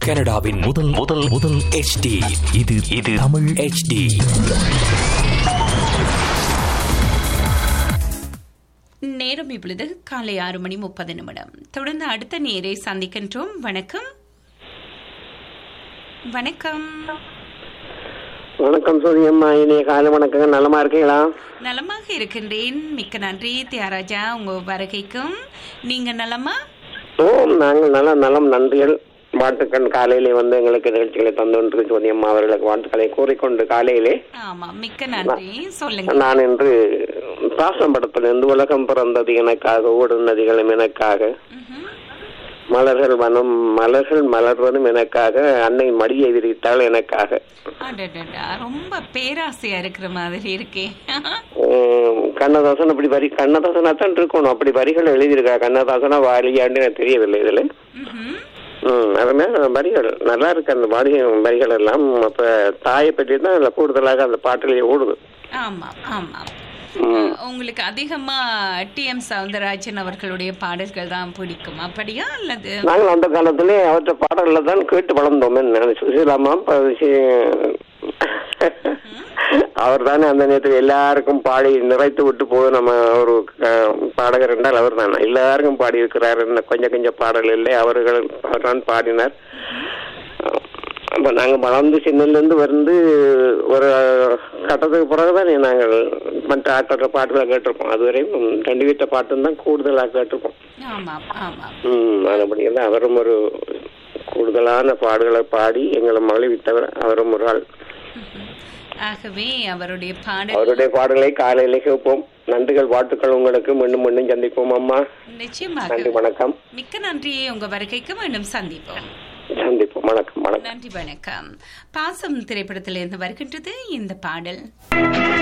கனடாவின் முதல் முதல் முதல் HD இது இது தமிழ் HD நேரம் இப்பொழுது காலை ஆறு மணி முப்பது நிமிடம் தொடர்ந்து அடுத்த நேரை சந்திக்கின்றோம் வணக்கம் வணக்கம் வணக்கம் சூரியம்மா இனிய காலை வணக்கங்க நலமா இருக்கீங்களா நலமாக இருக்கின்றேன் மிக்க நன்றி தியாகராஜா உங்க வருகைக்கும் நீங்க நலமா ஓ நாங்கள் நல்ல நலம் நன்றிகள் வாழ்த்துக்கள் காலையிலே வந்து எங்களுக்கு நிகழ்ச்சிகளை தந்து சூரியம்மா அவர்களுக்கு வாழ்த்துக்களை கூறிக்கொண்டு காலையிலே ஆமா மிக்க நன்றி சொல்லுங்க நான் இன்று பாசம் படத்திலிருந்து உலகம் பிறந்தது எனக்காக ஓடும் நதிகளும் எனக்காக ம்ஹும். மலர்கள் வனம் மலர்கள் மலர்வதும் எனக்காக அன்னை மடியை விரித்தாள் எனக்காக அடடடா, ரொம்ப பேராசையா இருக்கிற மாதிரி இருக்கே உம், கண்ணதாசன் அப்படி வரி கண்ணதாசனா தான் இருக்கணும் அப்படி வரிகள் எழுதியிருக்கா கண்ணதாசனா வாலியாண்டு எனக்கு தெரியவில்லை இதுல ம்ஹும். ம் அருமையான வரிகள் நல்லா இருக்கு அந்த வரி வரிகள் எல்லாம் அப்ப தாயை பற்றி தான் அதுல கூடுதலாக அந்த பாட்டிலேயே ஓடுது ஆமா ஆமா ம். உங்களுக்கு அதிகமா டி எம் சவுந்தரராஜன் அவர்களுடைய பாடல்கள் தான் பிடிக்கும் அப்படியா அல்லது நாங்கள் அந்த காலத்திலே அவற்ற பாடல்ல தான் கேட்டு வளர்ந்தோம் என்ன சுசீலாமா அவர் தானே அந்த நேரத்தில் எல்லாருக்கும் பாடி நிறைத்து விட்டு போது நம்ம ஒரு அஹ், பாடகர் என்றால் அவர் தான் எல்லாருக்கும் பாடி இருக்கிறார் கொஞ்சம் கொஞ்சம் பாடல் இல்லை அவர்கள் அவர் தான் பாடினார் அப்ப நாங்க வளர்ந்து சின்னலேருந்து வந்து ஒரு கட்டத்துக்கு பிறகுதான் நாங்கள் மற்ற ஆட்டோட பாட்டுகளை கேட்டிருப்போம் அதுவரையும் ரெண்டு வீட்ட பாட்டும் தான் கூடுதலாக கேட்டிருப்போம் ஆமா ஆமா ம் அதுபடியெல்லாம் அவரும் ஒரு கூடுதலான பாடுகளை பாடி எங்களை மகிழ்வித்தவர் அவரும் ஒரு ஆள் ஆகவே அவருடைய பாடல் அவருடைய பாடல்களை காலையிலே கேட்போம் நன்றிகள் வாழ்த்துக்கள் உங்களுக்கு மீண்டும் மீண்டும் சந்திப்போம் அம்மா நிச்சயமாக நன்றி வணக்கம் மிக்க நன்றி உங்க வருகைக்கு மீண்டும் சந்திப்போம் சந்திப்போம் வணக்கம் வணக்கம் நன்றி வணக்கம் பாசம் திரைப்படத்திலிருந்து வருகின்றது இந்த பாடல்